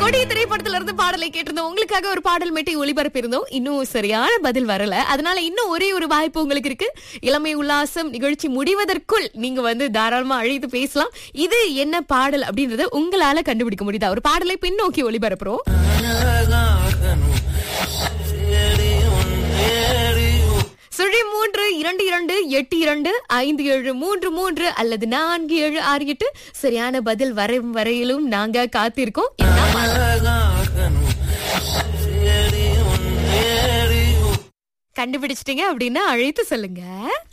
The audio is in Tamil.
கொடிய திரைப்படத்துல இருந்து பாடலை கேட்டிருந்தோம் உங்களுக்காக ஒரு பாடல் மெட்டி ஒளிபரப்பி இருந்தோம் இன்னும் சரியான பதில் வரல அதனால இன்னும் ஒரே ஒரு வாய்ப்பு உங்களுக்கு இருக்கு இளமை உல்லாசம் நிகழ்ச்சி முடிவதற்குள் நீங்க வந்து தாராளமா அழைத்து பேசலாம் இது என்ன பாடல் அப்படின்றத உங்களால கண்டுபிடிக்க முடியுதா ஒரு பாடலை பின்னோக்கி ஒளிபரப்புறோம் சுழி மூன்று இரண்டு இரண்டு எட்டு இரண்டு ஐந்து ஏழு மூன்று மூன்று அல்லது நான்கு ஏழு ஆறு எட்டு சரியான பதில் வரும் வரையிலும் நாங்க காத்திருக்கோம் என்ன பாடல்? கண்டுபிடிச்சிட்டீங்க அப்படின்னா அழைத்து சொல்லுங்க